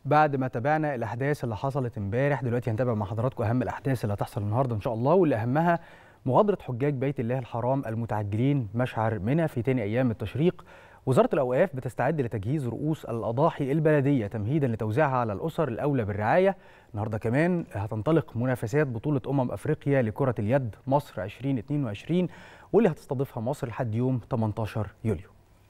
بعد ما تابعنا الاحداث اللي حصلت امبارح دلوقتي هنتابع مع حضراتكم اهم الاحداث اللي هتحصل النهارده ان شاء الله واللي اهمها مغادره حجاج بيت الله الحرام المتعجلين مشعر منى في تاني ايام التشريق وزاره الاوقاف بتستعد لتجهيز رؤوس الاضاحي البلديه تمهيدا لتوزيعها على الاسر الاولى بالرعايه النهارده كمان هتنطلق منافسات بطوله امم افريقيا لكره اليد مصر 2022 واللي هتستضيفها مصر لحد يوم 18 يوليو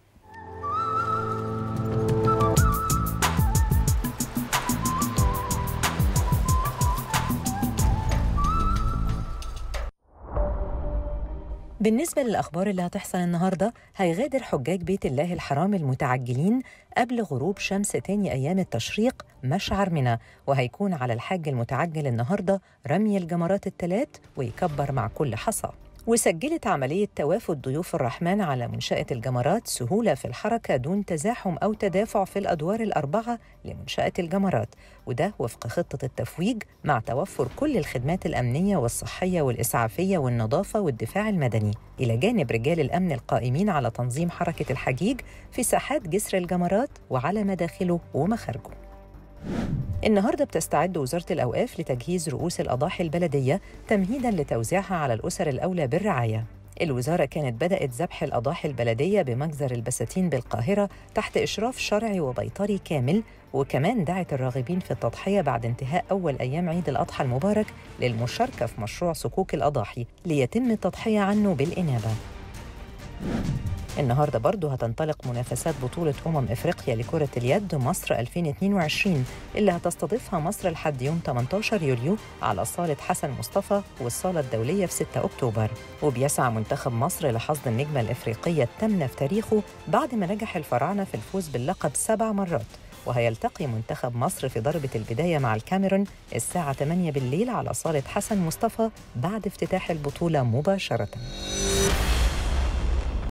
بالنسبة للأخبار اللي هتحصل النهاردة هيغادر حجاج بيت الله الحرام المتعجلين قبل غروب شمس تاني أيام التشريق مشعر منى وهيكون على الحاج المتعجل النهاردة رمي الجمرات الثلاث ويكبر مع كل حصى وسجلت عملية توافد ضيوف الرحمن على منشأة الجمرات سهولة في الحركة دون تزاحم أو تدافع في الأدوار الأربعة لمنشأة الجمرات وده وفق خطة التفويج مع توفر كل الخدمات الأمنية والصحية والإسعافية والنظافة والدفاع المدني إلى جانب رجال الأمن القائمين على تنظيم حركة الحجيج في ساحات جسر الجمرات وعلى مداخله ومخارجه النهارده بتستعد وزاره الاوقاف لتجهيز رؤوس الاضاحي البلديه تمهيدا لتوزيعها على الاسر الاولى بالرعايه الوزارة كانت بدأت ذبح الأضاحي البلدية بمجزر البساتين بالقاهرة تحت إشراف شرعي وبيطري كامل وكمان دعت الراغبين في التضحية بعد انتهاء أول أيام عيد الأضحى المبارك للمشاركة في مشروع صكوك الأضاحي ليتم التضحية عنه بالإنابة النهارده برضه هتنطلق منافسات بطولة أمم إفريقيا لكرة اليد مصر 2022 اللي هتستضيفها مصر لحد يوم 18 يوليو على صالة حسن مصطفى والصالة الدولية في 6 أكتوبر وبيسعى منتخب مصر لحصد النجمة الإفريقية الثامنة في تاريخه بعد ما نجح الفراعنة في الفوز باللقب سبع مرات وهيلتقي منتخب مصر في ضربة البداية مع الكاميرون الساعة 8 بالليل على صالة حسن مصطفى بعد افتتاح البطولة مباشرةً